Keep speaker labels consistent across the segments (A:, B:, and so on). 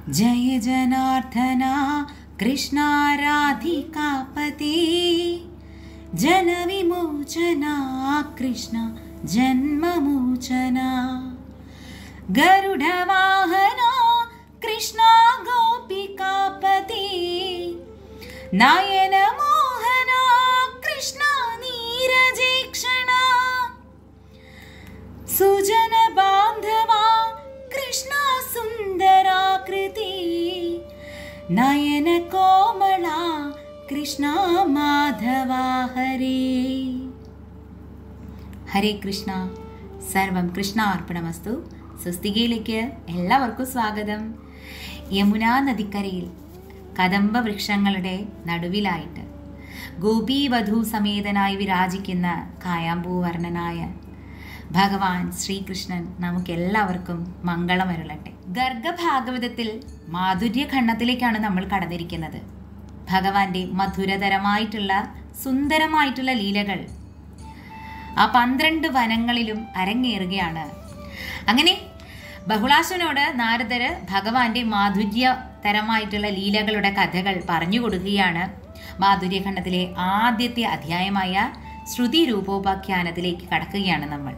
A: जय जनार्दना कृष्णा राधिकापते जनविमोचना कृष्ण जन्ममोचना गरुडवाहना कृष्णा गोपिकापते नयनमोहना कृष्णा नीरजेक्षणा सुजन बान्धवा कृष्णा सुन्दराकृति नयन कोमला कृष्णा माधवा हरे ഹരേ കൃഷ്ണ സർവം കൃഷ്ണ അർപ്പണമസ്തു സ്വസ്തികയിലേക്ക് എല്ലാവർക്കും സ്വാഗതം യമുനാ നദിക്കരയിൽ കദംബ വൃക്ഷങ്ങളുടെ നടുവിലായിട്ട് ഗോപീവധു സമേതനായി വിരാജിക്കുന്ന കായാമ്പൂവർണ്ണനായ ഭഗവാൻ ശ്രീകൃഷ്ണൻ നമുക്കെല്ലാവർക്കും മംഗളമരുളട്ടെ ഗർഗഭാഗവതത്തിൽ മാധുര്യ ഖണ്ഡത്തിലേക്കാണ് നമ്മൾ കടന്നിരിക്കുന്നത് ഭഗവാന്റെ മധുരതരമായിട്ടുള്ള സുന്ദരമായിട്ടുള്ള ലീലകൾ ആ പന്ത്രണ്ട് വനങ്ങളിലും അരങ്ങേറുകയാണ് അങ്ങനെ ബഹുളാശനോട് നാരദര് ഭഗവാന്റെ മാധുര്യതരമായിട്ടുള്ള ലീലകളുടെ കഥകൾ പറഞ്ഞു കൊടുക്കുകയാണ് മാധുര്യഖണ്ഡത്തിലെ ആദ്യത്തെ അധ്യായമായ ശ്രുതി രൂപോപാഖ്യാനത്തിലേക്ക് കടക്കുകയാണ് നമ്മൾ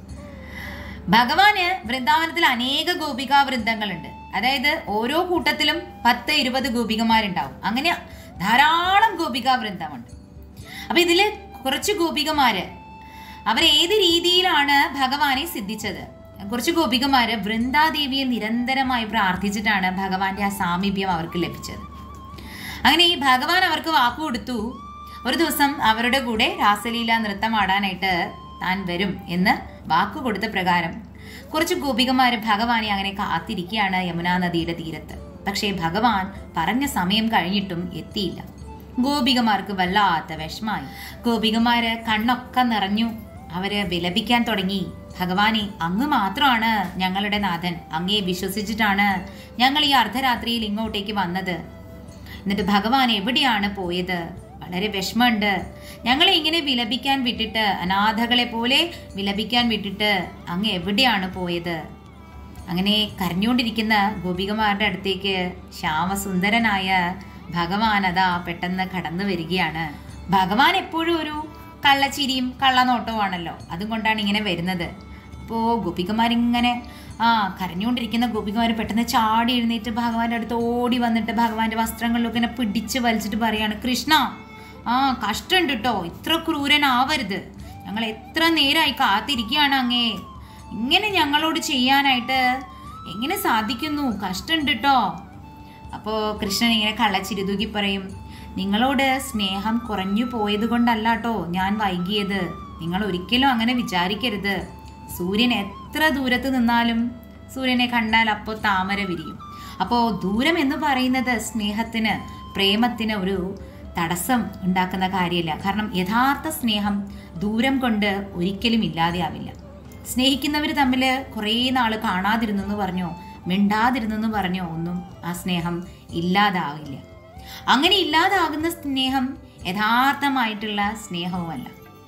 A: ഭഗവാന് വൃന്ദാവനത്തിൽ അനേക ഗോപികാ വൃന്ദങ്ങളുണ്ട് അതായത് ഓരോ കൂട്ടത്തിലും പത്ത് ഇരുപത് ഗോപികമാരുണ്ടാവും അങ്ങനെ ധാരാളം ഗോപികാ വൃന്ദമുണ്ട് അപ്പൊ ഇതില് കുറച്ച് ഗോപികമാര് അവർ ഏത് രീതിയിലാണ് ഭഗവാനെ സിദ്ധിച്ചത് കുറച്ച് ഗോപികമാര് വൃന്ദാദേവിയെ നിരന്തരമായി പ്രാർത്ഥിച്ചിട്ടാണ് ഭഗവാന്റെ ആ സാമീപ്യം അവർക്ക് ലഭിച്ചത് അങ്ങനെ ഈ ഭഗവാൻ അവർക്ക് വാക്കു കൊടുത്തു ഒരു ദിവസം അവരുടെ കൂടെ രാസലീല നൃത്തമാടാനായിട്ട് താൻ വരും എന്ന് വാക്കു കൊടുത്ത പ്രകാരം കുറച്ച് ഗോപികമാര് ഭഗവാനെ അങ്ങനെ കാത്തിരിക്കുകയാണ് യമുനാ നദിയുടെ തീരത്ത് പക്ഷേ ഭഗവാൻ പറഞ്ഞ സമയം കഴിഞ്ഞിട്ടും എത്തിയില്ല ഗോപികമാർക്ക് വല്ലാത്ത വിഷമായി ഗോപികമാര് കണ്ണൊക്കെ നിറഞ്ഞു അവര് വിലപിക്കാൻ തുടങ്ങി ഭഗവാനെ അങ്ങ് മാത്രമാണ് ഞങ്ങളുടെ നാഥൻ അങ്ങയെ വിശ്വസിച്ചിട്ടാണ് ഞങ്ങൾ ഈ അർദ്ധരാത്രിയിൽ ഇങ്ങോട്ടേക്ക് വന്നത് എന്നിട്ട് ഭഗവാൻ എവിടെയാണ് പോയത് വളരെ വിഷമമുണ്ട് ഞങ്ങളെ ഇങ്ങനെ വിലപിക്കാൻ വിട്ടിട്ട് അനാഥകളെ പോലെ വിലപിക്കാൻ വിട്ടിട്ട് അങ്ങ് എവിടെയാണ് പോയത് അങ്ങനെ കരഞ്ഞുകൊണ്ടിരിക്കുന്ന ഗോപികമാരുടെ അടുത്തേക്ക് ശ്യാമസുന്ദരനായ ഭഗവാൻ അതാ പെട്ടെന്ന് കടന്നു വരികയാണ് ഭഗവാൻ എപ്പോഴും ഒരു കള്ളച്ചിരിയും കള്ളനോട്ടവുമാണല്ലോ അതുകൊണ്ടാണ് ഇങ്ങനെ വരുന്നത് അപ്പോൾ ഗോപികമാരിങ്ങനെ ആ കരഞ്ഞുകൊണ്ടിരിക്കുന്ന ഗോപികമാർ പെട്ടെന്ന് ചാടി എഴുന്നേറ്റ് ഭഗവാന്റെ അടുത്ത് ഓടി വന്നിട്ട് ഭഗവാന്റെ വസ്ത്രങ്ങളിലൊക്കെ ഇങ്ങനെ പിടിച്ച് വലിച്ചിട്ട് പറയാണ് കൃഷ്ണ ആ കഷ്ടമുണ്ട് കേട്ടോ ഇത്ര ക്രൂരനാവരുത് ഞങ്ങൾ എത്ര നേരമായി കാത്തിരിക്കുകയാണ് അങ്ങേ ഇങ്ങനെ ഞങ്ങളോട് ചെയ്യാനായിട്ട് എങ്ങനെ സാധിക്കുന്നു കഷ്ടമുണ്ട് കേട്ടോ അപ്പോൾ കൃഷ്ണൻ ഇങ്ങനെ കള്ളച്ചിരുതൂക്കി പറയും നിങ്ങളോട് സ്നേഹം കുറഞ്ഞു പോയത് കൊണ്ടല്ല കേട്ടോ ഞാൻ വൈകിയത് നിങ്ങൾ ഒരിക്കലും അങ്ങനെ വിചാരിക്കരുത് സൂര്യൻ എത്ര ദൂരത്ത് നിന്നാലും സൂര്യനെ കണ്ടാൽ അപ്പോൾ താമര വിരിയും അപ്പോൾ ദൂരം എന്ന് പറയുന്നത് സ്നേഹത്തിന് പ്രേമത്തിന് ഒരു തടസ്സം ഉണ്ടാക്കുന്ന കാര്യമില്ല കാരണം യഥാർത്ഥ സ്നേഹം ദൂരം കൊണ്ട് ഒരിക്കലും ഇല്ലാതെയാവില്ല സ്നേഹിക്കുന്നവർ തമ്മിൽ കുറേ നാൾ കാണാതിരുന്നെന്ന് പറഞ്ഞോ മിണ്ടാതിരുന്നെന്ന് പറഞ്ഞോ ഒന്നും ആ സ്നേഹം ഇല്ലാതാവില്ല അങ്ങനെ ഇല്ലാതാകുന്ന സ്നേഹം യഥാർത്ഥമായിട്ടുള്ള സ്നേഹവുമല്ല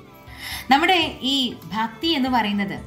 A: നമ്മുടെ ഈ ഭക്തി എന്ന് പറയുന്നത്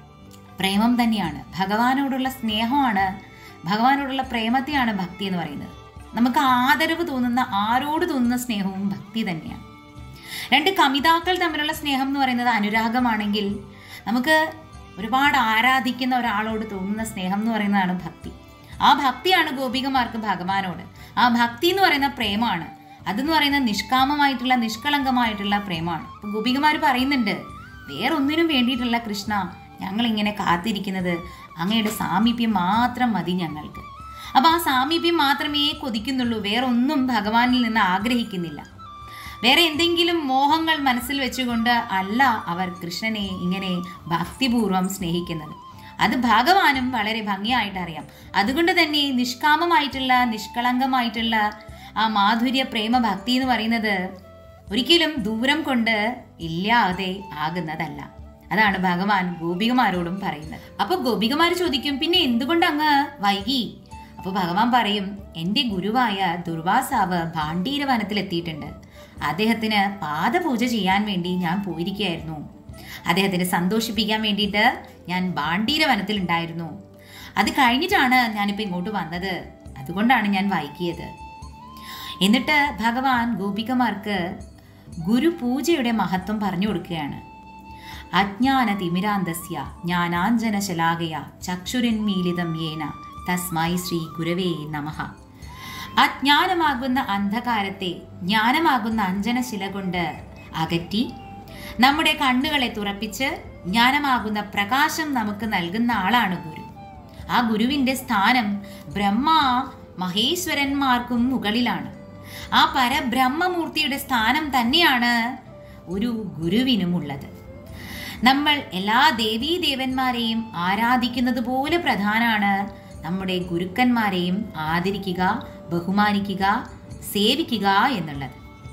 A: പ്രേമം തന്നെയാണ് ഭഗവാനോടുള്ള സ്നേഹമാണ് ഭഗവാനോടുള്ള പ്രേമത്തെയാണ് ഭക്തി എന്ന് പറയുന്നത് നമുക്ക് ആദരവ് തോന്നുന്ന ആരോട് തോന്നുന്ന സ്നേഹവും ഭക്തി തന്നെയാണ് രണ്ട് കമിതാക്കൾ തമ്മിലുള്ള സ്നേഹം എന്ന് പറയുന്നത് അനുരാഗമാണെങ്കിൽ നമുക്ക് ഒരുപാട് ആരാധിക്കുന്ന ഒരാളോട് തോന്നുന്ന സ്നേഹം എന്ന് പറയുന്നതാണ് ഭക്തി ആ ഭക്തിയാണ് ഗോപികമാർക്ക് ഭഗവാനോട് ആ ഭക്തി എന്ന് പറയുന്ന പ്രേമാണ് അതെന്ന് പറയുന്ന നിഷ്കാമമായിട്ടുള്ള നിഷ്കളങ്കമായിട്ടുള്ള പ്രേമാണ് ഇപ്പൊ ഗോപികമാർ പറയുന്നുണ്ട് വേറൊന്നിനും വേണ്ടിയിട്ടുള്ള കൃഷ്ണ ഞങ്ങൾ ഇങ്ങനെ കാത്തിരിക്കുന്നത് അങ്ങയുടെ സാമീപ്യം മാത്രം മതി ഞങ്ങൾക്ക് അപ്പൊ ആ സാമീപ്യം മാത്രമേ കൊതിക്കുന്നുള്ളൂ വേറൊന്നും ഭഗവാനിൽ നിന്ന് ആഗ്രഹിക്കുന്നില്ല വേറെ എന്തെങ്കിലും മോഹങ്ങൾ മനസ്സിൽ വെച്ചുകൊണ്ട് അല്ല അവർ കൃഷ്ണനെ ഇങ്ങനെ ഭക്തിപൂർവം സ്നേഹിക്കുന്നത് അത് ഭഗവാനും വളരെ ഭംഗിയായിട്ട് അറിയാം അതുകൊണ്ട് തന്നെ നിഷ്കാമമായിട്ടുള്ള നിഷ്കളങ്കമായിട്ടുള്ള ആ മാധുര്യ പ്രേമ ഭക്തി എന്ന് പറയുന്നത് ഒരിക്കലും ദൂരം കൊണ്ട് ഇല്ലാതെ ആകുന്നതല്ല അതാണ് ഭഗവാൻ ഗോപികമാരോടും പറയുന്നത് അപ്പൊ ഗോപികമാർ ചോദിക്കും പിന്നെ എന്തുകൊണ്ട് അങ്ങ് വൈകി അപ്പൊ ഭഗവാൻ പറയും എൻ്റെ ഗുരുവായ ദുർവാസാവ് ഭാണ്ഡീര വനത്തിലെത്തിയിട്ടുണ്ട് അദ്ദേഹത്തിന് പാദപൂജ ചെയ്യാൻ വേണ്ടി ഞാൻ പോയിരിക്കുകയായിരുന്നു അദ്ദേഹത്തിനെ സന്തോഷിപ്പിക്കാൻ വേണ്ടിയിട്ട് ഞാൻ ബാണ്ടീര വനത്തിൽ ഉണ്ടായിരുന്നു അത് കഴിഞ്ഞിട്ടാണ് ഞാനിപ്പോൾ ഇങ്ങോട്ട് വന്നത് അതുകൊണ്ടാണ് ഞാൻ വായിക്കിയത് എന്നിട്ട് ഭഗവാൻ ഗോപികമാർക്ക് ഗുരുപൂജയുടെ മഹത്വം പറഞ്ഞു കൊടുക്കുകയാണ് അജ്ഞാന തിമിരാന്തസ്യ ജ്ഞാനാഞ്ജന ശലാകയ ചക്ഷുരന്മീലിതം യേന തസ്മൈ ശ്രീ ഗുരവേ നമഃ അജ്ഞാനമാകുന്ന അന്ധകാരത്തെ ജ്ഞാനമാകുന്ന അഞ്ജനശില കൊണ്ട് അകറ്റി നമ്മുടെ കണ്ണുകളെ തുറപ്പിച്ച് ജ്ഞാനമാകുന്ന പ്രകാശം നമുക്ക് നൽകുന്ന ആളാണ് ഗുരു ആ ഗുരുവിൻ്റെ സ്ഥാനം ബ്രഹ്മ മഹേശ്വരന്മാർക്കും മുകളിലാണ് ആ പരബ്രഹ്മമൂർത്തിയുടെ സ്ഥാനം തന്നെയാണ് ഒരു ഗുരുവിനുമുള്ളത് നമ്മൾ എല്ലാ ദേവീ ദേവന്മാരെയും ആരാധിക്കുന്നത് പോലെ പ്രധാനമാണ് നമ്മുടെ ഗുരുക്കന്മാരെയും ആദരിക്കുക ബഹുമാനിക്കുക സേവിക്കുക എന്നുള്ളത്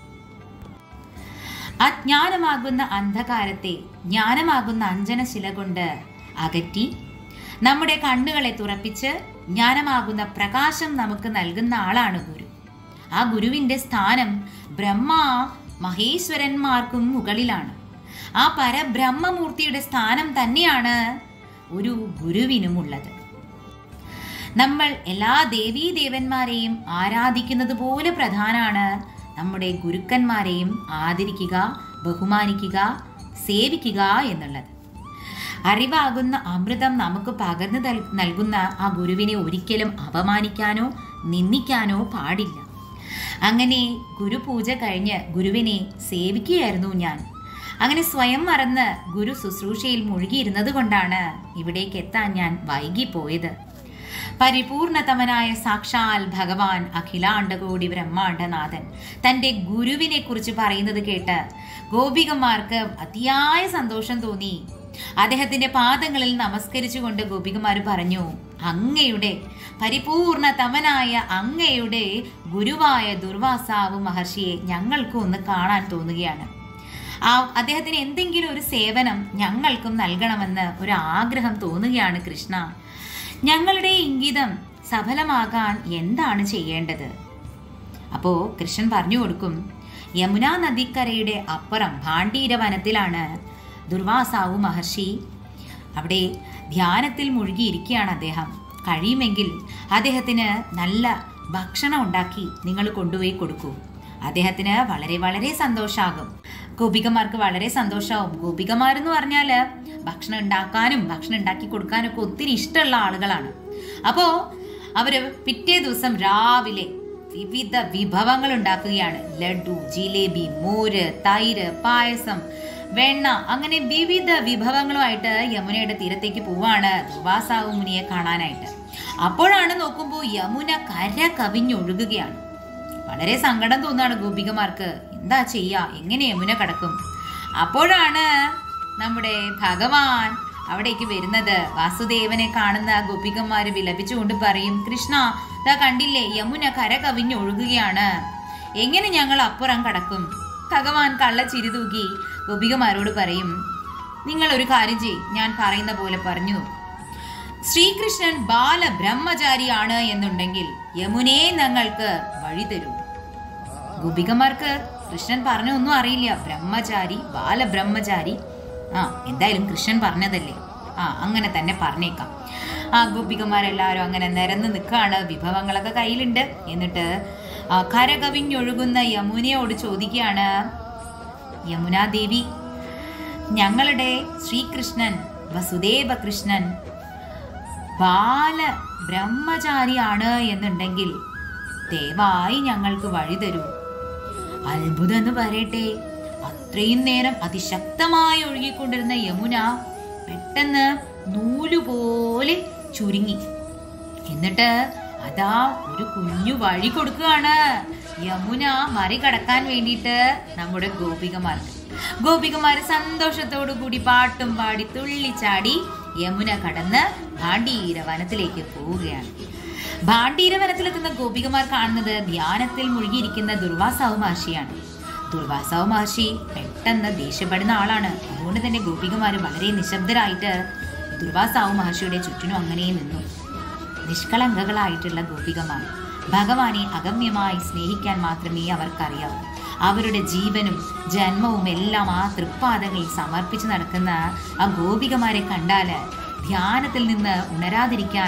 A: അജ്ഞാനമാകുന്ന അന്ധകാരത്തെ ജ്ഞാനമാകുന്ന അഞ്ജനശില കൊണ്ട് അകറ്റി നമ്മുടെ കണ്ണുകളെ തുറപ്പിച്ച് ജ്ഞാനമാകുന്ന പ്രകാശം നമുക്ക് നൽകുന്ന ആളാണ് ഗുരു ആ ഗുരുവിൻ്റെ സ്ഥാനം ബ്രഹ്മ മഹേശ്വരന്മാർക്കും മുകളിലാണ് ആ പരബ്രഹ്മമൂർത്തിയുടെ സ്ഥാനം തന്നെയാണ് ഒരു ഗുരുവിനുമുള്ളത് നമ്മൾ എല്ലാ ദേവീ ദേവന്മാരെയും ആരാധിക്കുന്നത് പോലെ പ്രധാനമാണ് നമ്മുടെ ഗുരുക്കന്മാരെയും ആദരിക്കുക ബഹുമാനിക്കുക സേവിക്കുക എന്നുള്ളത് അറിവാകുന്ന അമൃതം നമുക്ക് പകർന്നു നൽ- നൽകുന്ന ആ ഗുരുവിനെ ഒരിക്കലും അപമാനിക്കാനോ നിന്ദിക്കാനോ പാടില്ല അങ്ങനെ ഗുരുപൂജ കഴിഞ്ഞ് ഗുരുവിനെ സേവിക്കുകയായിരുന്നു ഞാൻ അങ്ങനെ സ്വയം മറന്ന് ഗുരു ശുശ്രൂഷയിൽ മുഴുകിയിരുന്നത് കൊണ്ടാണ് ഇവിടേക്ക് എത്താൻ ഞാൻ വൈകിപ്പോയത് പരിപൂർണതമനായ സാക്ഷാൽ ഭഗവാൻ അഖിലാണ്ടകോടി ബ്രഹ്മാണ്ടനാഥൻ തൻ്റെ ഗുരുവിനെ കുറിച്ച് പറയുന്നത് കേട്ട് ഗോപികമാർക്ക് അതിയായ സന്തോഷം തോന്നി അദ്ദേഹത്തിന്റെ പാദങ്ങളിൽ നമസ്കരിച്ചുകൊണ്ട് ഗോപികമാർ പറഞ്ഞു അങ്ങയുടെ പരിപൂർണതമനായ അങ്ങയുടെ ഗുരുവായ ദുർവാസാവ് മഹർഷിയെ ഞങ്ങൾക്കും ഒന്ന് കാണാൻ തോന്നുകയാണ് ആ അദ്ദേഹത്തിന് എന്തെങ്കിലും ഒരു സേവനം ഞങ്ങൾക്കും നൽകണമെന്ന് ഒരു ആഗ്രഹം തോന്നുകയാണ് കൃഷ്ണ ഞങ്ങളുടെ ഇംഗിതം സഫലമാകാൻ എന്താണ് ചെയ്യേണ്ടത് അപ്പോൾ കൃഷ്ണൻ പറഞ്ഞു കൊടുക്കും യമുനാ നദിക്കരയുടെ അപ്പുറം ഭാണ്ഡീര വനത്തിലാണ് ദുർവാസാവു മഹർഷി അവിടെ ധ്യാനത്തിൽ മുഴുകിയിരിക്കുകയാണ് അദ്ദേഹം കഴിയുമെങ്കിൽ അദ്ദേഹത്തിന് നല്ല ഭക്ഷണം ഉണ്ടാക്കി നിങ്ങൾ കൊണ്ടുപോയി കൊടുക്കൂ അദ്ദേഹത്തിന് വളരെ വളരെ സന്തോഷമാകും ഗോപികമാർക്ക് വളരെ സന്തോഷമാവും ഗോപികമാരെന്ന് പറഞ്ഞാൽ ഭക്ഷണം ഉണ്ടാക്കാനും ഭക്ഷണം ഉണ്ടാക്കി കൊടുക്കാനും ഒക്കെ ഒത്തിരി ഇഷ്ടമുള്ള ആളുകളാണ് അപ്പോൾ അവര് പിറ്റേ ദിവസം രാവിലെ വിവിധ വിഭവങ്ങൾ ഉണ്ടാക്കുകയാണ് ലഡു ജിലേബി മോര് തൈര് പായസം വെണ്ണ അങ്ങനെ വിവിധ വിഭവങ്ങളുമായിട്ട് യമുനയുടെ തീരത്തേക്ക് പോവാണ് ദുർവാസാവു മുനിയെ കാണാനായിട്ട് അപ്പോഴാണ് നോക്കുമ്പോൾ യമുന കര കവിഞ്ഞൊഴുകുകയാണ് വളരെ സങ്കടം തോന്നുകയാണ് ഗോപികമാർക്ക് എന്താ ചെയ്യാ എങ്ങനെ യമുന കടക്കും അപ്പോഴാണ് നമ്മുടെ ഭഗവാൻ അവിടേക്ക് വരുന്നത് വാസുദേവനെ കാണുന്ന ഗോപികന്മാര് വിലപിച്ചുകൊണ്ട് പറയും കൃഷ്ണ ഇതാ കണ്ടില്ലേ യമുന കര കവിഞ്ഞൊഴുകുകയാണ് എങ്ങനെ ഞങ്ങൾ അപ്പുറം കടക്കും ഭഗവാൻ കള്ളച്ചിരി തൂക്കി ഗോപികമാരോട് പറയും നിങ്ങൾ ഒരു കാര്യം ചെയ് ഞാൻ പറയുന്ന പോലെ പറഞ്ഞു ശ്രീകൃഷ്ണൻ ബാലബ്രഹ്മചാരിയാണ് എന്നുണ്ടെങ്കിൽ യമുനെ ഞങ്ങൾക്ക് വഴി തരൂ ഗോപികമാർക്ക് കൃഷ്ണൻ പറഞ്ഞ ഒന്നും അറിയില്ല ബ്രഹ്മചാരി ബാലബ്രഹ്മചാരി ആ എന്തായാലും കൃഷ്ണൻ പറഞ്ഞതല്ലേ ആ അങ്ങനെ തന്നെ പറഞ്ഞേക്കാം ആ ഗോപികമാരെല്ലാവരും അങ്ങനെ നിരന്ന് നിൽക്കുകയാണ് വിഭവങ്ങളൊക്കെ കയ്യിലുണ്ട് എന്നിട്ട് ആ കരകവിഞ്ഞൊഴുകുന്ന യമുനയോട് ചോദിക്കുകയാണ് യമുനാദേവി ഞങ്ങളുടെ ശ്രീകൃഷ്ണൻ വസുദേവ കൃഷ്ണൻ ബാല ബ്രഹ്മചാരിയാണ് എന്നുണ്ടെങ്കിൽ ദയവായി ഞങ്ങൾക്ക് വഴി തരൂ അത്ഭുതം എന്ന് പറയട്ടെ അത്രയും നേരം അതിശക്തമായി ഒഴുകിക്കൊണ്ടിരുന്ന യമുന പെട്ടെന്ന് നൂലുപോലെ ചുരുങ്ങി എന്നിട്ട് അതാ ഒരു കുഞ്ഞു വഴി കൊടുക്കുകയാണ് യമുന മറികടക്കാൻ വേണ്ടിയിട്ട് നമ്മുടെ ഗോപികമാർക്ക് ഗോപികമാര് സന്തോഷത്തോടു കൂടി പാട്ടും പാടി തുള്ളിച്ചാടി യമുന കടന്ന് ഭാണ്ഡീര വനത്തിലേക്ക് പോവുകയാണ് ഭാണ്ഡീര വനത്തിലെത്തുന്ന ഗോപികമാർ കാണുന്നത് ധ്യാനത്തിൽ മുഴുകിയിരിക്കുന്ന ദുർവാസാവ് മഹർഷിയാണ് ദുർവാസാവ് മഹർഷി പെട്ടെന്ന് ദേഷ്യപ്പെടുന്ന ആളാണ് അതുകൊണ്ട് തന്നെ ഗോപികമാർ വളരെ നിശബ്ദരായിട്ട് ദുർവാസാവ് മഹർഷിയുടെ ചുറ്റിനും അങ്ങനെ നിന്നു നിഷ്കളങ്കകളായിട്ടുള്ള ഗോപികമാർ ഭഗവാനെ അഗമ്യമായി സ്നേഹിക്കാൻ മാത്രമേ അവർക്കറിയാവൂ അവരുടെ ജീവനും ജന്മവും എല്ലാം ആ തൃപ്പാദങ്ങളിൽ സമർപ്പിച്ച് നടക്കുന്ന ആ ഗോപികമാരെ കണ്ടാൽ ധ്യാനത്തിൽ നിന്ന് ഉണരാതിരിക്കാൻ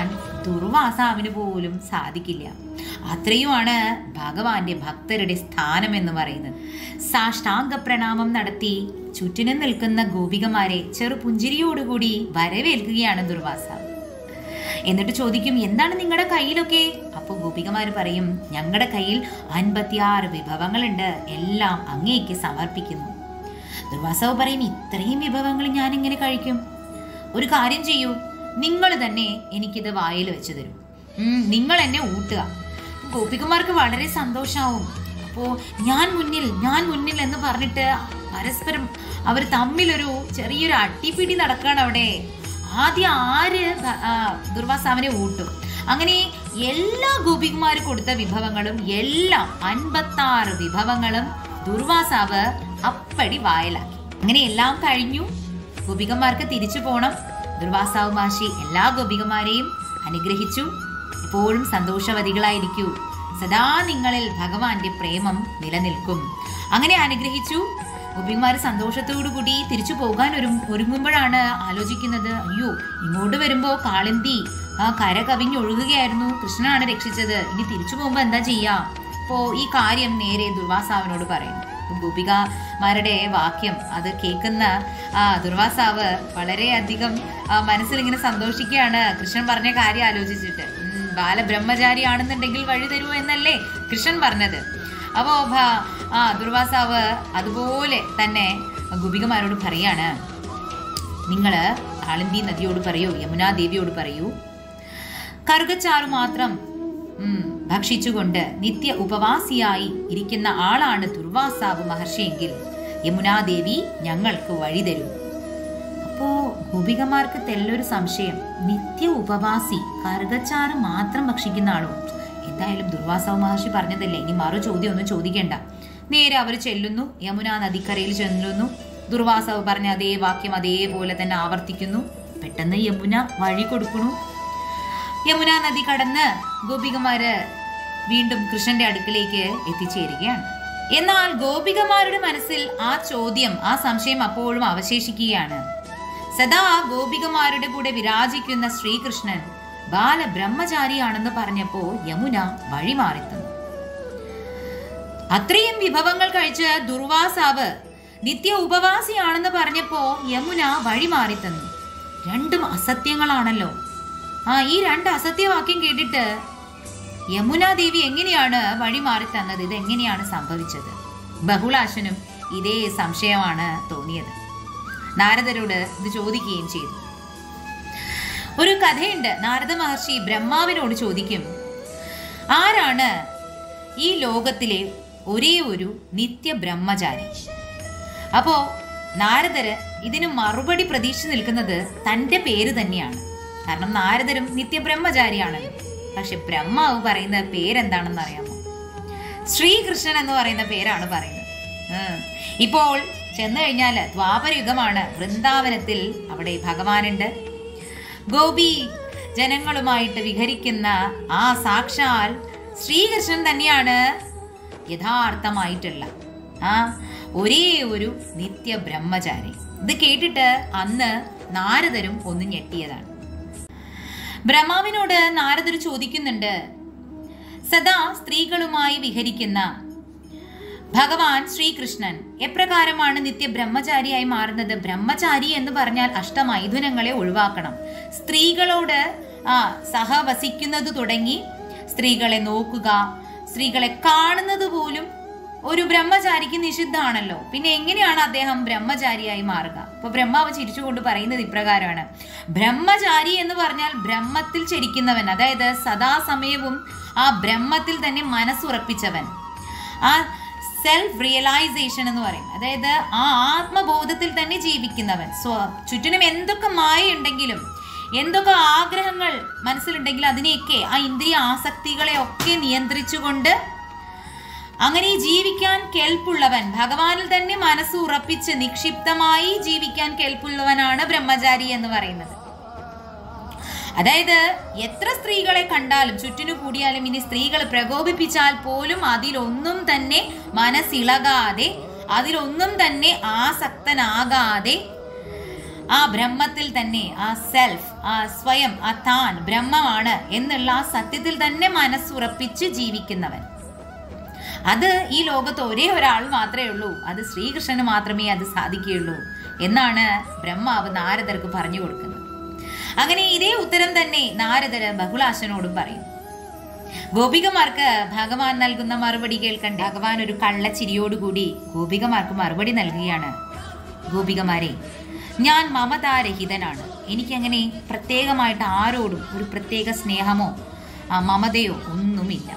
A: ദുർവാസാവിന് പോലും സാധിക്കില്ല അത്രയുമാണ് ഭഗവാന്റെ ഭക്തരുടെ സ്ഥാനം എന്ന് പറയുന്നത് സാഷ്ടാംഗ പ്രണാമം നടത്തി ചുറ്റിനും നിൽക്കുന്ന ഗോപികമാരെ ചെറുപുഞ്ചിരിയോടുകൂടി വരവേൽക്കുകയാണ് ദുർവാസാവ് എന്നിട്ട് ചോദിക്കും എന്താണ് നിങ്ങളുടെ കയ്യിലൊക്കെ അപ്പോൾ ഗോപികമാർ പറയും ഞങ്ങളുടെ കയ്യിൽ അൻപത്തിയാറ് വിഭവങ്ങളുണ്ട് എല്ലാം അങ്ങേക്ക് സമർപ്പിക്കുന്നു ദുർവാസാവ് പറയും ഇത്രയും വിഭവങ്ങൾ ഞാൻ എങ്ങനെ കഴിക്കും ഒരു കാര്യം ചെയ്യൂ നിങ്ങൾ തന്നെ എനിക്കിത് വായിൽ വെച്ച് തരും ഉം, നിങ്ങൾ എന്നെ ഊട്ടുക ഗോപികമാർക്ക് വളരെ സന്തോഷാവും അപ്പോ ഞാൻ മുന്നിൽ ഞാൻ മുന്നിൽ എന്ന് പറഞ്ഞിട്ട് പരസ്പരം അവർ തമ്മിലൊരു ചെറിയൊരു അട്ടിപ്പിടി നടക്കുകയാണ് അവിടെ ആദ്യം ആര് ഭ- ആ, ദുർവാസാവിനെ ഊട്ടും അങ്ങനെ എല്ലാ ഗോപികുമാർ കൊടുത്ത വിഭവങ്ങളും എല്ലാം അൻപത്താറ് വിഭവങ്ങളും ദുർവാസാവ് അപ്പടി വായലാക്കി അങ്ങനെ എല്ലാം കഴിഞ്ഞു ഗോപികമാർക്ക് തിരിച്ചു പോണം ദുർവാസാവ് മാഷി എല്ലാ ഗോപികമാരെയും അനുഗ്രഹിച്ചു എപ്പോഴും സന്തോഷവതികളായിരിക്കൂ സദാ നിങ്ങളിൽ ഭഗവാന്റെ പ്രേമം നിലനിൽക്കും അങ്ങനെ അനുഗ്രഹിച്ചു ഗോപികമാർ സന്തോഷത്തോടു കൂടി തിരിച്ചു പോകാൻ ഒരു ഒരുങ്ങുമ്പോഴാണ് ആലോചിക്കുന്നത് അയ്യോ ഇങ്ങോട്ട് വരുമ്പോ കാളിന്തി ആ കര കവിഞ്ഞൊഴുകുകയായിരുന്നു കൃഷ്ണനാണ് രക്ഷിച്ചത് ഇനി തിരിച്ചു പോകുമ്പോ എന്താ ചെയ്യാ അപ്പോ ഈ കാര്യം നേരെ ദുർവാസാവിനോട് പറയുന്നു ഗോപികമാരുടെ വാക്യം അത് കേൾക്കുന്ന ആ ദുർവാസാവ് വളരെയധികം ആ, മനസ്സിലിങ്ങനെ സന്തോഷിക്കുകയാണ് കൃഷ്ണൻ പറഞ്ഞ കാര്യം ആലോചിച്ചിട്ട് ഉം, ബാലബ്രഹ്മചാരി ആണെന്നുണ്ടെങ്കിൽ വഴി തരൂ എന്നല്ലേ കൃഷ്ണൻ പറഞ്ഞത് അപ്പോ ഭ- ആ ദുർവാസാവ് അതുപോലെ തന്നെ ഗോപികമാരോട് പറയാണ് നിങ്ങള് കാളിന്തി നദിയോട് പറയൂ യമുനാ ദേവിയോട് പറയൂ കറുകച്ചാറു മാത്രം ഉം, ഭക്ഷിച്ചുകൊണ്ട് നിത്യ ഉപവാസിയായി ഇരിക്കുന്ന ആളാണ് ദുർവാസാവ് മഹർഷിയെങ്കിൽ യമുനാദേവി ഞങ്ങൾക്ക് വഴി തരൂ അപ്പോ ഗോപികമാർക്ക് തെല്ലൊരു സംശയം നിത്യ ഉപവാസി കറുകച്ചാറ് മാത്രം ഭക്ഷിക്കുന്ന ആളോ എന്തായാലും ദുർവാസാവ് മഹർഷി പറഞ്ഞതല്ലേ ഇനി മറു ചോദ്യം ഒന്നും ചോദിക്കേണ്ട നേരെ അവർ ചെല്ലുന്നു യമുന നദിക്കരയിൽ ചെല്ലുന്നു ദുർവാസാവ് പറഞ്ഞ അതേ വാക്യം അതേപോലെ തന്നെ ആവർത്തിക്കുന്നു പെട്ടെന്ന് യമുന വഴി കൊടുക്കണു യമുന നദി കടന്ന് ഗോപികമാര് വീണ്ടും കൃഷ്ണന്റെ അടുക്കിലേക്ക് എത്തിച്ചേരുകയാണ് എന്നാൽ ഗോപികമാരുടെ മനസ്സിൽ ആ ചോദ്യം ആ സംശയം അപ്പോഴും അവശേഷിക്കുകയാണ് സദാ ഗോപികമാരുടെ കൂടെ വിരാജിക്കുന്ന ശ്രീകൃഷ്ണൻ ബാലബ്രഹ്മചാരിയാണെന്ന് പറഞ്ഞപ്പോ യമുന വഴിമാറിത്തന്നു അത്രയും വിഭവങ്ങൾ കഴിച്ച് ദുർവാസാവ് നിത്യ ഉപവാസിയാണെന്ന് പറഞ്ഞപ്പോ യമുന വഴിമാറിത്തന്നു രണ്ടും അസത്യങ്ങളാണല്ലോ ആ ഈ രണ്ട് അസത്യവാക്യം കേട്ടിട്ട് യമുന ദേവി എങ്ങനെയാണ് വഴിമാറി തന്നത് ഇത് എങ്ങനെയാണ് സംഭവിച്ചത് ബഹുളാശനും ഇതേ സംശയമാണ് തോന്നിയത് നാരദരോട് ഇത് ചോദിക്കുകയും ചെയ്തു ഒരു കഥയുണ്ട് നാരദ മഹർഷി ബ്രഹ്മാവിനോട് ചോദിക്കും ആരാണ് ഈ ലോകത്തിലെ ഒരേ ഒരു നിത്യ ബ്രഹ്മചാരി അപ്പോ നാരദര് ഇതിന് മറുപടി പ്രതീക്ഷിച്ച് നിൽക്കുന്നത് തന്റെ പേര് തന്നെയാണ് കാരണം നാരദരും നിത്യബ്രഹ്മചാരിയാണ് പക്ഷെ ബ്രഹ്മാവ് പറയുന്ന പേരെന്താണെന്ന് അറിയാമോ ശ്രീകൃഷ്ണൻ എന്ന് പറയുന്ന പേരാണ് പറയുന്നത് ഉം. ഇപ്പോൾ ചെന്നു കഴിഞ്ഞാൽ ദ്വാപരയുഗമാണ് വൃന്ദാവനത്തിൽ അവിടെ ഭഗവാനുണ്ട് ഗോപി ജനങ്ങളുമായിട്ട് വിഹരിക്കുന്ന ആ സാക്ഷാൽ ശ്രീകൃഷ്ണൻ തന്നെയാണ് യഥാർത്ഥമായിട്ടുള്ള ആ ഒരേ ഒരു നിത്യ ബ്രഹ്മചാരി ഇത് കേട്ടിട്ട് അന്ന് നാരദരും ഒന്ന് ഞെട്ടിയതാണ് ബ്രഹ്മാവിനോട് നാരദർ ചോദിക്കുന്നുണ്ട് സദാ സ്ത്രീകളുമായി വിഹരിക്കുന്ന ഭഗവാൻ ശ്രീകൃഷ്ണൻ എപ്രകാരമാണ് നിത്യ ബ്രഹ്മചാരിയായി മാറുന്നത് ബ്രഹ്മചാരി എന്ന് പറഞ്ഞാൽ അഷ്ടമൈഥുനങ്ങളെ ഒഴിവാക്കണം സ്ത്രീകളോട് ആ സഹവസിക്കുന്നത് തുടങ്ങി സ്ത്രീകളെ നോക്കുക സ്ത്രീകളെ കാണുന്നത് പോലും ഒരു ബ്രഹ്മചാരിക്ക് നിഷിദ്ധമാണല്ലോ പിന്നെ എങ്ങനെയാണ് അദ്ദേഹം ബ്രഹ്മചാരിയായി മാറുക ഇപ്പൊ ബ്രഹ്മാവ് ചിരിച്ചുകൊണ്ട് പറയുന്നത് ഇപ്രകാരമാണ് ബ്രഹ്മചാരി എന്ന് പറഞ്ഞാൽ ബ്രഹ്മത്തിൽ ചരിക്കുന്നവൻ അതായത് സദാസമയവും ആ ബ്രഹ്മത്തിൽ തന്നെ മനസ്സുറപ്പിച്ചവൻ ആ സെൽഫ് റിയലൈസേഷൻ എന്ന് പറയും അതായത് ആ ആത്മബോധത്തിൽ തന്നെ ജീവിക്കുന്നവൻ സ്വ ചുറ്റിനും എന്തൊക്കെ മായയുണ്ടെങ്കിലും എന്തൊക്കെ ആഗ്രഹങ്ങൾ മനസ്സിലുണ്ടെങ്കിലും അതിനെയൊക്കെ ആ ഇന്ദ്രിയ ആസക്തികളെ ഒക്കെ നിയന്ത്രിച്ചുകൊണ്ട് അങ്ങനെ ജീവിക്കാൻ കേൾപ്പുള്ളവൻ ഭഗവാനിൽ തന്നെ മനസ്സ് ഉറപ്പിച്ച് നിക്ഷിപ്തമായി ജീവിക്കാൻ കേൾപ്പുള്ളവനാണ് ബ്രഹ്മചാരി എന്ന് പറയുന്നത് അതായത് എത്ര സ്ത്രീകളെ കണ്ടാലും ചുറ്റിനു കൂടിയാലും ഇനി സ്ത്രീകൾ പ്രകോപിപ്പിച്ചാൽ പോലും അതിലൊന്നും തന്നെ മനസ്സിളകാതെ അതിലൊന്നും തന്നെ ആസക്തനാകാതെ ആ ബ്രഹ്മത്തിൽ തന്നെ ആ സെൽഫ് ആ സ്വയം ആ താൻ ബ്രഹ്മമാണ് എന്നുള്ള ആ സത്യത്തിൽ തന്നെ മനസ്സുറപ്പിച്ച് ജീവിക്കുന്നവൻ അത് ഈ ലോകത്ത് ഒരേ ഒരാൾ മാത്രമേ ഉള്ളൂ അത് ശ്രീകൃഷ്ണന് മാത്രമേ അത് സാധിക്കുകയുള്ളൂ എന്നാണ് ബ്രഹ്മാവ് നാരദർക്ക് പറഞ്ഞു കൊടുക്കുന്നത് അങ്ങനെ ഇതേ ഉത്തരം തന്നെ നാരദര് ബഹുളാശനോടും പറയും ഗോപികമാർക്ക് ഭഗവാൻ നൽകുന്ന മറുപടി കേൾക്കണ്ടേ ഭഗവാൻ ഒരു കള്ളച്ചിരിയോടുകൂടി ഗോപികമാർക്ക് മറുപടി നൽകുകയാണ് ഗോപികമാരെ ഞാൻ മമതാരഹിതനാണ് എനിക്കങ്ങനെ പ്രത്യേകമായിട്ട് ആരോടും ഒരു പ്രത്യേക സ്നേഹമോ ആ, മമതയോ ഒന്നുമില്ല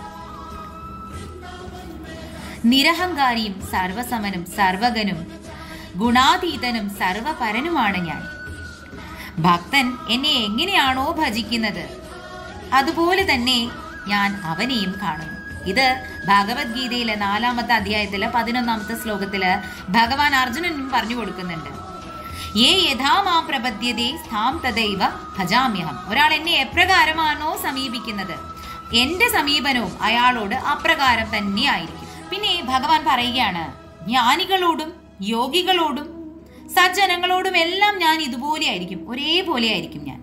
A: നിരഹങ്കാരിയും സർവസമനും സർവകനും ഗുണാതീതനും സർവപരനുമാണ് ഞാൻ ഭക്തൻ എന്നെ എങ്ങനെയാണോ ഭജിക്കുന്നത് അതുപോലെ തന്നെ ഞാൻ അവനെയും കാണുന്നു ഇത് ഭഗവത്ഗീതയിലെ നാലാമത്തെ അധ്യായത്തിലെ പതിനൊന്നാമത്തെ ശ്ലോകത്തില് ഭഗവാൻ അർജുനനും പറഞ്ഞു കൊടുക്കുന്നുണ്ട് ഏ യഥാമാം പ്രപദ്യതേ സ്ഥാം തദൈവ ഭജാമ്യഹം ഒരാൾ എന്നെ എപ്രകാരമാണോ സമീപിക്കുന്നത് എന്റെ സമീപനവും അയാളോട് അപ്രകാരം തന്നെ ആയിരിക്കും പിന്നെ ഭഗവാൻ പറയുകയാണ് ജ്ഞാനികളോടും യോഗികളോടും സജ്ജനങ്ങളോടും എല്ലാം ഞാൻ ഇതുപോലെ ആയിരിക്കും ഒരേപോലെ ആയിരിക്കും ഞാൻ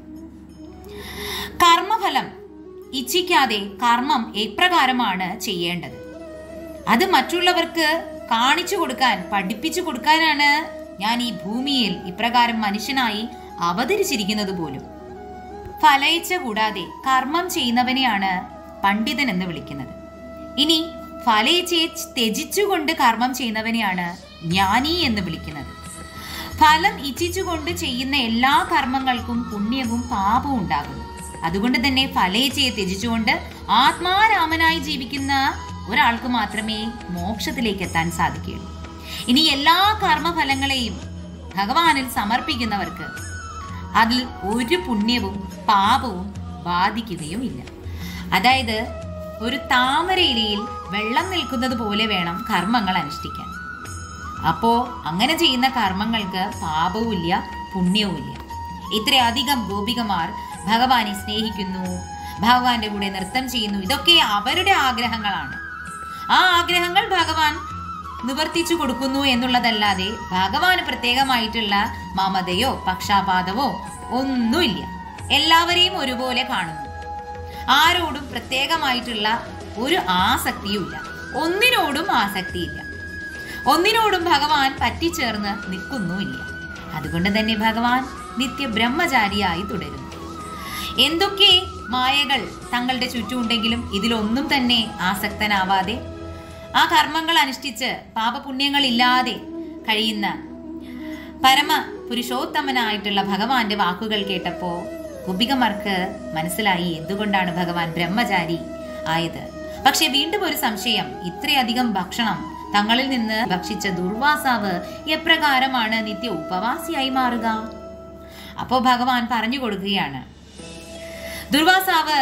A: കർമ്മഫലം ഇച്ഛിക്കാതെ കർമ്മം എപ്രകാരമാണ് ചെയ്യേണ്ടത് അത് മറ്റുള്ളവർക്ക് കാണിച്ചു കൊടുക്കാൻ പഠിപ്പിച്ചു കൊടുക്കാനാണ് ഞാൻ ഈ ഭൂമിയിൽ ഇപ്രകാരം മനുഷ്യനായി അവതരിച്ചിരിക്കുന്നത് പോലും ഫലയിച്ച കൂടാതെ കർമ്മം ചെയ്യുന്നവനെയാണ് പണ്ഡിതൻ എന്ന് വിളിക്കുന്നത് ഇനി ഫലയിച്ചയെ ത്യജിച്ചുകൊണ്ട് കർമ്മം ചെയ്യുന്നവനെയാണ് ജ്ഞാനി എന്ന് വിളിക്കുന്നത് ഫലം ഇച്ഛിച്ചുകൊണ്ട് ചെയ്യുന്ന എല്ലാ കർമ്മങ്ങൾക്കും പുണ്യവും പാപവും ഉണ്ടാകുന്നു അതുകൊണ്ട് തന്നെ ഫലേച്ഛയെ ത്യജിച്ചുകൊണ്ട് ആത്മാരാമനായി ജീവിക്കുന്ന ഒരാൾക്ക് മാത്രമേ മോക്ഷത്തിലേക്ക് എത്താൻ സാധിക്കുകയുള്ളൂ ഇനി എല്ലാ കർമ്മഫലങ്ങളെയും ഭഗവാനിൽ സമർപ്പിക്കുന്നവർക്ക് അതിൽ ഒരു പുണ്യവും പാപവും ബാധിക്കുകയും ഇല്ല അതായത് ഒരു താമരയിലയിൽ വെള്ളം നിൽക്കുന്നത് പോലെ വേണം കർമ്മങ്ങൾ അനുഷ്ഠിക്കാൻ അപ്പോ അങ്ങനെ ചെയ്യുന്ന കർമ്മങ്ങൾക്ക് പാപവുമില്ല പുണ്യവുമില്ല ഇത്രയധികം ഗോപികമാർ ഭഗവാനെ സ്നേഹിക്കുന്നു ഭഗവാന്റെ കൂടെ നൃത്തം ചെയ്യുന്നു ഇതൊക്കെ അവരുടെ ആഗ്രഹങ്ങളാണ് ആ ആഗ്രഹങ്ങൾ ഭഗവാൻ നിവർത്തിച്ചു കൊടുക്കുന്നു എന്നുള്ളതല്ലാതെ ഭഗവാന് പ്രത്യേകമായിട്ടുള്ള മമതയോ പക്ഷാപാതമോ ഒന്നുമില്ല എല്ലാവരെയും ഒരുപോലെ കാണുന്നു ആരോടും പ്രത്യേകമായിട്ടുള്ള ഒരു ആസക്തിയുമില്ല ഒന്നിനോടും ആസക്തിയില്ല ഒന്നിനോടും ഭഗവാൻ പറ്റിച്ചേർന്ന് നിൽക്കുന്നുമില്ല അതുകൊണ്ട് തന്നെ ഭഗവാൻ നിത്യ ബ്രഹ്മചാരിയായി തുടരുന്നു എന്തൊക്കെ മായകൾ തങ്ങളുടെ ചുറ്റുമുണ്ടെങ്കിലും ഇതിലൊന്നും തന്നെ ആസക്തനാവാതെ ആ കർമ്മങ്ങൾ അനുഷ്ഠിച്ച് പാപപുണ്യങ്ങളില്ലാതെ കഴിയുന്ന പരമ പുരുഷോത്തമനായിട്ടുള്ള ഭഗവാന്റെ വാക്കുകൾ കേട്ടപ്പോ ഗോപികമാർക്ക് മനസ്സിലായി എന്തുകൊണ്ടാണ് ഭഗവാൻ ബ്രഹ്മചാരി ആയത് പക്ഷെ വീണ്ടും ഒരു സംശയം ഇത്രയധികം ഭക്ഷണം തങ്ങളിൽ നിന്ന് ഭക്ഷിച്ച ദുർവാസാവ് എപ്രകാരമാണ് നിത്യ ഉപവാസിയായി മാറുക അപ്പോ ഭഗവാൻ പറഞ്ഞു കൊടുക്കുകയാണ് ദുർവാസാവ്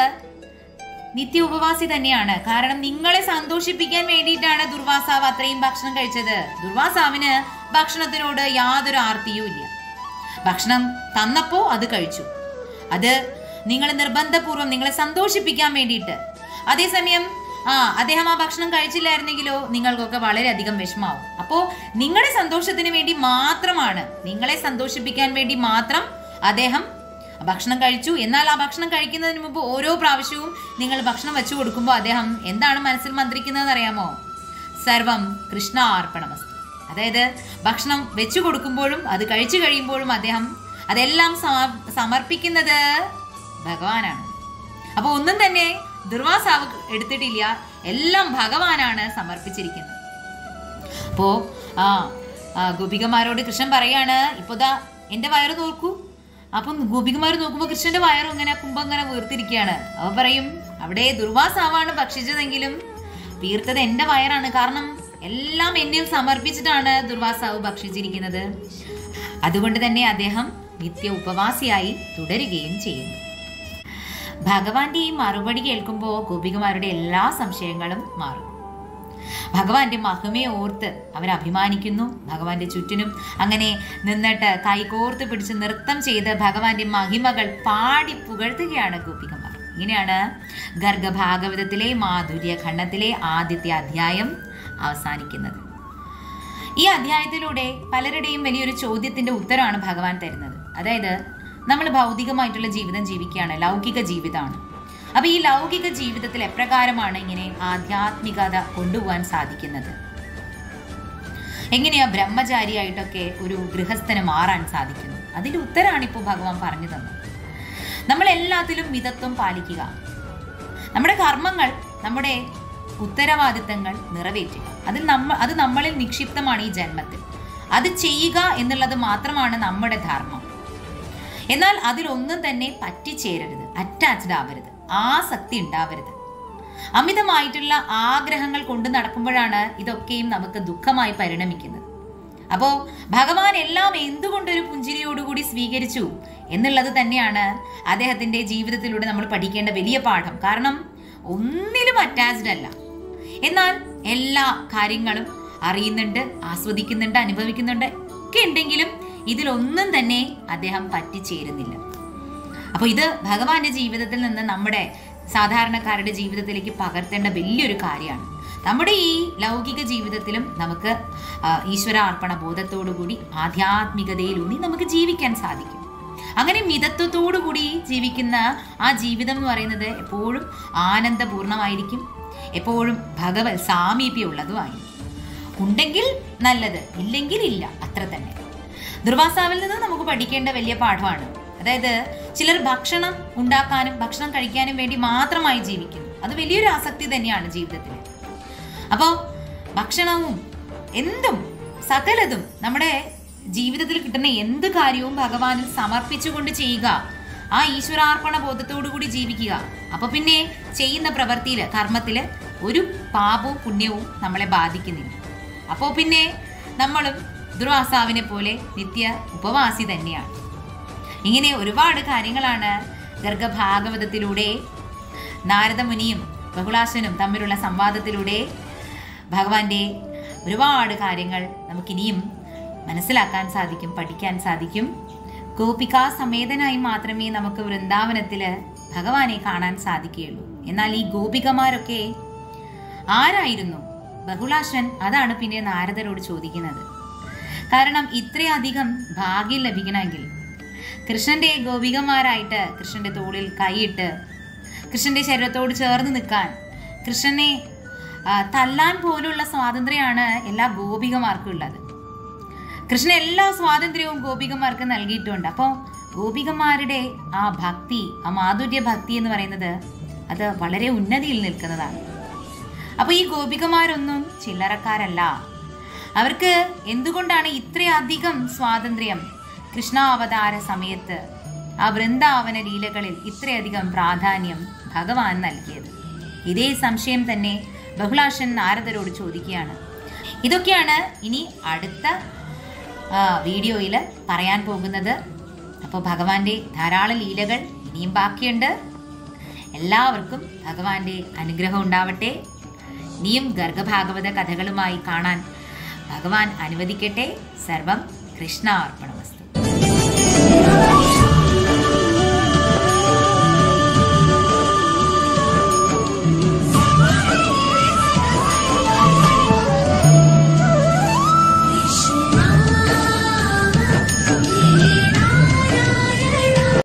A: നിത്യ ഉപവാസി തന്നെയാണ് കാരണം നിങ്ങളെ സന്തോഷിപ്പിക്കാൻ വേണ്ടിയിട്ടാണ് ദുർവാസാവ് അത്രയും ഭക്ഷണം കഴിച്ചത് ദുർവാസാവിന് ഭക്ഷണത്തിനോട് യാതൊരു ആർത്തിയും ഇല്ല ഭക്ഷണം തന്നപ്പോ അത് കഴിച്ചു അത് നിങ്ങൾ നിർബന്ധപൂർവ്വം നിങ്ങളെ സന്തോഷിപ്പിക്കാൻ വേണ്ടിയിട്ട് അതേസമയം ആ അദ്ദേഹം ആ ഭക്ഷണം കഴിച്ചില്ലായിരുന്നെങ്കിലോ നിങ്ങൾക്കൊക്കെ വളരെയധികം വിഷമാവും അപ്പോ നിങ്ങളുടെ സന്തോഷത്തിന് വേണ്ടി മാത്രമാണ് നിങ്ങളെ സന്തോഷിപ്പിക്കാൻ വേണ്ടി മാത്രം അദ്ദേഹം ഭക്ഷണം കഴിച്ചു എന്നാൽ ആ ഭക്ഷണം കഴിക്കുന്നതിന് മുമ്പ് ഓരോ പ്രാവശ്യവും നിങ്ങൾ ഭക്ഷണം വെച്ചു കൊടുക്കുമ്പോൾ അദ്ദേഹം എന്താണ് മനസ്സിൽ മന്ത്രിക്കുന്നതെന്ന് അറിയാമോ സർവം കൃഷ്ണ അർപ്പണമസ്തു അതായത് ഭക്ഷണം വെച്ചു കൊടുക്കുമ്പോഴും അത് കഴിച്ചു കഴിയുമ്പോഴും അദ്ദേഹം അതെല്ലാം സമ- സമർപ്പിക്കുന്നത് ഭഗവാനാണ് അപ്പോൾ ഒന്നും തന്നെ ദുർവാസാവ് എടുത്തിട്ടില്ല എല്ലാം ഭഗവാനാണ് സമർപ്പിച്ചിരിക്കുന്നത് അപ്പോ ആ ആ, ഗോപികമാരോട് കൃഷ്ണൻ പറയാണ് ഇപ്പൊ ദാ എന്റെ വയറ് നോക്കൂ അപ്പം ഗോപികമാർ നോക്കുമ്പോൾ കൃഷ്ണന്റെ വയറും ഇങ്ങനെ കുംഭം ഇങ്ങനെ വീർത്തിരിക്കുകയാണ് അവ പറയും അവിടെ ദുർവാസാവാണ് ഭക്ഷിച്ചതെങ്കിലും വീർത്തത് എന്റെ വയറാണ് കാരണം എല്ലാം എന്നിൽ സമർപ്പിച്ചിട്ടാണ് ദുർവാസാവ് ഭക്ഷിച്ചിരിക്കുന്നത് അതുകൊണ്ട് തന്നെ അദ്ദേഹം നിത്യ ഉപവാസിയായി തുടരുകയും ചെയ്യുന്നു ഭഗവാന്റെ ഈ മറുപടി കേൾക്കുമ്പോൾ ഗോപികമാരുടെ എല്ലാ സംശയങ്ങളും മാറും ഭഗവാന്റെ മഹിമയെ ഓർത്ത് അവർ അഭിമാനിക്കുന്നു ഭഗവാന്റെ ചുറ്റിനും അങ്ങനെ നിന്നിട്ട് കൈകോർത്ത് പിടിച്ച് നൃത്തം ചെയ്ത് ഭഗവാന്റെ മഹിമകൾ പാടി പുകഴ്ത്തുകയാണ് ഗോപികമാർ ഇങ്ങനെയാണ് ഗർഗഭാഗവതത്തിലെ മാധുര്യ ഖണ്ഡത്തിലെ ആദ്യത്തെ അധ്യായം അവസാനിക്കുന്നത് ഈ അധ്യായത്തിലൂടെ പലരുടെയും വലിയൊരു ചോദ്യത്തിന്റെ ഉത്തരമാണ് ഭഗവാൻ തരുന്നത് അതായത് നമ്മൾ ഭൗതികമായിട്ടുള്ള ജീവിതം ജീവിക്കുകയാണ് ലൗകിക ജീവിതമാണ് അപ്പൊ ഈ ലൗകിക ജീവിതത്തിൽ എപ്രകാരമാണ് ഇങ്ങനെ ആധ്യാത്മികത കൊണ്ടുപോകാൻ സാധിക്കുന്നത് എങ്ങനെയാ ബ്രഹ്മചാരിയായിട്ടൊക്കെ ഒരു ഗൃഹസ്ഥന് മാറാൻ സാധിക്കുന്നു അതിന്റെ ഉത്തരാണ് ഇപ്പോൾ ഭഗവാൻ പറഞ്ഞു തന്നത് നമ്മൾ എല്ലാത്തിലും മിതത്വം പാലിക്കുക നമ്മുടെ കർമ്മങ്ങൾ നമ്മുടെ ഉത്തരവാദിത്തങ്ങൾ നിറവേറ്റുക അതിൽ നമ്മ അത് നമ്മളിൽ നിക്ഷിപ്തമാണ് ഈ ജന്മത്തിൽ അത് ചെയ്യുക എന്നുള്ളത് മാത്രമാണ് നമ്മുടെ ധർമ്മം എന്നാൽ അതിലൊന്നും തന്നെ പറ്റിച്ചേരരുത് അറ്റാച്ച്ഡ് ആവരുത് ആസക്തി ഉണ്ടാവരുത് അമിതമായിട്ടുള്ള ആഗ്രഹങ്ങൾ കൊണ്ട് നടക്കുമ്പോഴാണ് ഇതൊക്കെയും നമുക്ക് ദുഃഖമായി പരിണമിക്കുന്നത് അപ്പോ ഭഗവാൻ എല്ലാം എന്തുകൊണ്ടൊരു പുഞ്ചിരിയോടുകൂടി സ്വീകരിച്ചു എന്നുള്ളത് തന്നെയാണ് അദ്ദേഹത്തിന്റെ ജീവിതത്തിലൂടെ നമ്മൾ പഠിക്കേണ്ട വലിയ പാഠം കാരണം ഒന്നിലും അറ്റാച്ച്ഡ് അല്ല എന്നാൽ എല്ലാ കാര്യങ്ങളും അറിയുന്നുണ്ട് ആസ്വദിക്കുന്നുണ്ട് അനുഭവിക്കുന്നുണ്ട് ഒക്കെ ഉണ്ടെങ്കിലും ഇതിലൊന്നും തന്നെ അദ്ദേഹം പറ്റിച്ചേരുന്നില്ല അപ്പോൾ ഇത് ഭഗവാന്റെ ജീവിതത്തിൽ നിന്ന് നമ്മുടെ സാധാരണക്കാരുടെ ജീവിതത്തിലേക്ക് പകർത്തേണ്ട വലിയൊരു കാര്യമാണ് നമ്മുടെ ഈ ലൗകിക ജീവിതത്തിലും നമുക്ക് ആ, ഈശ്വരാർപ്പണ ബോധത്തോടുകൂടി ആധ്യാത്മികതയിലൂന്നി നമുക്ക് ജീവിക്കാൻ സാധിക്കും അങ്ങനെ മിതത്വത്തോടുകൂടി ജീവിക്കുന്ന ആ ജീവിതം എന്ന് പറയുന്നത് എപ്പോഴും ആനന്ദപൂർണമായിരിക്കും എപ്പോഴും ഭഗവത് സാമീപ്യമുള്ളതുമായിരിക്കും ഉണ്ടെങ്കിൽ നല്ലത് ഇല്ലെങ്കിൽ ഇല്ല അത്ര തന്നെ ദുർവാസാവിൽ നിന്ന് നമുക്ക് പഠിക്കേണ്ട വലിയ പാഠമാണ് അതായത് ചിലർ ഭക്ഷണം ഉണ്ടാക്കാനും ഭക്ഷണം കഴിക്കാനും വേണ്ടി മാത്രമായി ജീവിക്കുന്നു അത് വലിയൊരു ആസക്തി തന്നെയാണ് ജീവിതത്തിൽ അപ്പോൾ ഭക്ഷണവും എന്തും സകലതും നമ്മുടെ ജീവിതത്തിൽ കിട്ടുന്ന എന്ത് കാര്യവും ഭഗവാനിൽ സമർപ്പിച്ചുകൊണ്ട് ചെയ്യുക ആ ഈശ്വരാർപ്പണ ബോധത്തോടു കൂടി ജീവിക്കുക അപ്പൊ പിന്നെ ചെയ്യുന്ന പ്രവൃത്തിയില് കർമ്മത്തില് ഒരു പാപവും പുണ്യവും നമ്മളെ ബാധിക്കുന്നില്ല അപ്പോൾ പിന്നെ നമ്മളും ദുർവാസാവിനെ പോലെ നിത്യ ഉപവാസി തന്നെയാണ് ഇങ്ങനെ ഒരുപാട് കാര്യങ്ങളാണ് ഗർഗഭാഗവതത്തിലൂടെ നാരദമുനിയും ബഹുളാശനും തമ്മിലുള്ള സംവാദത്തിലൂടെ ഭഗവാന്റെ ഒരുപാട് കാര്യങ്ങൾ നമുക്കിനിയും മനസ്സിലാക്കാൻ സാധിക്കും പഠിക്കാൻ സാധിക്കും ഗോപികാ സമേതനായി മാത്രമേ നമുക്ക് വൃന്ദാവനത്തില് ഭഗവാനെ കാണാൻ സാധിക്കുകയുള്ളൂ എന്നാൽ ഈ ഗോപികമാരൊക്കെ ആരായിരുന്നു ബഹുളാശൻ അതാണ് പിന്നെ നാരദരോട് ചോദിക്കുന്നത് കാരണം ഇത്രയധികം ഭാഗ്യം ലഭിക്കണമെങ്കിൽ കൃഷ്ണന്റെ ഗോപികമാരായിട്ട് കൃഷ്ണന്റെ തോളിൽ കൈയിട്ട് കൃഷ്ണന്റെ ശരീരത്തോട് ചേർന്ന് നിൽക്കാൻ കൃഷ്ണനെ ആ, തല്ലാൻ പോലുള്ള സ്വാതന്ത്ര്യമാണ് എല്ലാ ഗോപികമാർക്കും ഉള്ളത് കൃഷ്ണൻ എല്ലാ സ്വാതന്ത്ര്യവും ഗോപികമാർക്ക് നൽകിയിട്ടുണ്ട് അപ്പോൾ ഗോപികമാരുടെ ആ ഭക്തി ആ മാധുര്യ ഭക്തി എന്ന് പറയുന്നത് അത് വളരെ ഉന്നതിയിൽ നിൽക്കുന്നതാണ് അപ്പൊ ഈ ഗോപികമാരൊന്നും ചില്ലറക്കാരല്ല അവർക്ക് എന്തുകൊണ്ടാണ് ഇത്രയധികം സ്വാതന്ത്ര്യം കൃഷ്ണാവതാര സമയത്ത് ആ വൃന്ദാവന ലീലകളിൽ ഇത്രയധികം പ്രാധാന്യം ഭഗവാൻ നൽകിയത് ഇതേ സംശയം തന്നെ ബഹുളാശൻ നാരദരോട് ചോദിക്കുകയാണ് ഇതൊക്കെയാണ് ഇനി അടുത്ത വീഡിയോയിൽ പറയാൻ പോകുന്നത് അപ്പോൾ ഭഗവാന്റെ ധാരാളം ലീലകൾ ഇനിയും ബാക്കിയുണ്ട് എല്ലാവർക്കും ഭഗവാന്റെ അനുഗ്രഹം ഉണ്ടാവട്ടെ ഇനിയും ഗർഗഭാഗവത കഥകളുമായി കാണാൻ ഭഗവാൻ അനുവദിക്കട്ടെ സർവം കൃഷ്ണാർപ്പണം